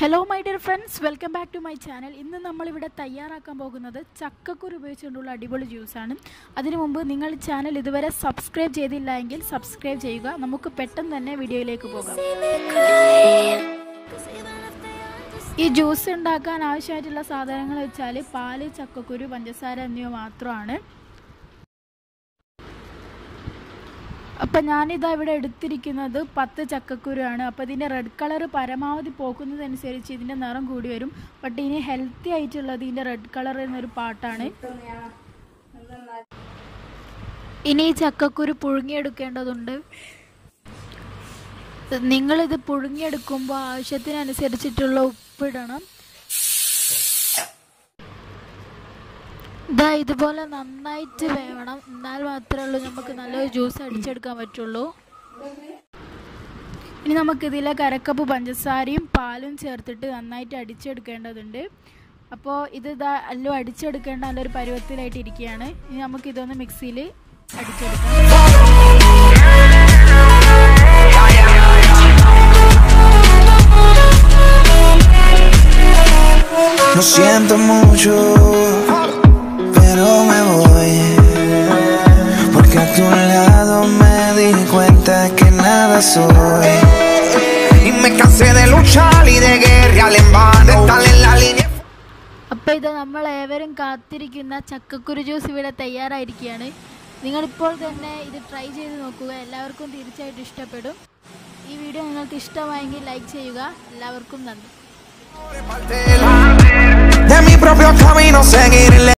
Hello my dear friends welcome back to my channel ഇന്ന് നമ്മളിവിടെ തയ്യാറാക്കാൻ പോകുന്നത് ചക്കക്കുരു ഉപയോഗിച്ചുകൊണ്ടുള്ള അടിപൊളി ജ്യൂസാണ് അതിനു മുമ്പ് നിങ്ങൾ ചാനൽ ഇതുവരെ സബ്സ്ക്രൈബ് ചെയ്തില്ല എങ്കിൽ സബ്സ്ക്രൈബ് ചെയ്യുക നമുക്ക് പെട്ടെന്ന് തന്നെ വീഡിയോയിലേക്ക് പോകാം ഈ ജ്യൂസ് ഉണ്ടാക്കാൻ ആവശ്യമായിട്ടുള്ള സാധനങ്ങൾ വെച്ചാൽ പാല് ചക്കക്കുരു പഞ്ചസാര എന്നിവ മാത്രമാണ് അപ്പം ഞാനിതാ ഇവിടെ എടുത്തിരിക്കുന്നത് പത്ത് ചക്കക്കുരു ആണ് അപ്പോൾ ഇതിൻ്റെ റെഡ് കളർ പരമാവധി പോക്കുന്നതനുസരിച്ച് ഇതിൻ്റെ നിറം കൂടി വരും ബട്ട് ഇനി ഹെൽത്തി ആയിട്ടുള്ളത് ഇതിൻ്റെ റെഡ് കളർ എന്നൊരു പാട്ടാണ് ഇനി ഈ ചക്കക്കുരു പുഴുങ്ങിയെടുക്കേണ്ടതുണ്ട് നിങ്ങളിത് പുഴുങ്ങിയെടുക്കുമ്പോൾ ആവശ്യത്തിനനുസരിച്ചിട്ടുള്ള ഉപ്പിടണം ഇതാ ഇതുപോലെ നന്നായിട്ട് വേവണം എന്നാൽ മാത്രമേ ഉള്ളൂ നമുക്ക് നല്ലൊരു ജ്യൂസ് അടിച്ചെടുക്കാൻ പറ്റുള്ളൂ ഇനി നമുക്ക് ഇതിലേക്ക് അരക്കപ്പ് പഞ്ചസാരയും പാലും ചേർത്തിട്ട് നന്നായിട്ട് അടിച്ചെടുക്കേണ്ടതുണ്ട് അപ്പോൾ ഇത് ഇതാ എല്ലാം അടിച്ചെടുക്കേണ്ട നല്ലൊരു പരുവത്തിലായിട്ട് ഇരിക്കുകയാണ് ഇനി നമുക്ക് ഇതൊന്ന് മിക്സിയിൽ അടിച്ചെടുക്കാം Lo siento mucho, pero me voy. Porque a tu lado me di cuenta que nada soy. Y me cansé de luchar y de guerrear en vano. De estar en la línea. അപ്പോൾ ഇത് നമ്മൾ ഏവരും കാത്തിരിക്കുന്ന ചക്കക്കുരു juice ഇവിടെ തയ്യാറായിരിക്കുകയാണ് നിങ്ങളിപ്പോൾ തന്നെ ഇത് ട്രൈ ചെയ്ത് നോക്കുക എല്ലാവർക്കും തീർച്ചയായിട്ടും ഇഷ്ടപ്പെടും ഈ വീഡിയോ നിങ്ങൾക്ക് ഇഷ്ടമായെങ്കിൽ ലൈക്ക് ചെയ്യുക എല്ലാവർക്കും നന്ദി De mi propio camino seguir.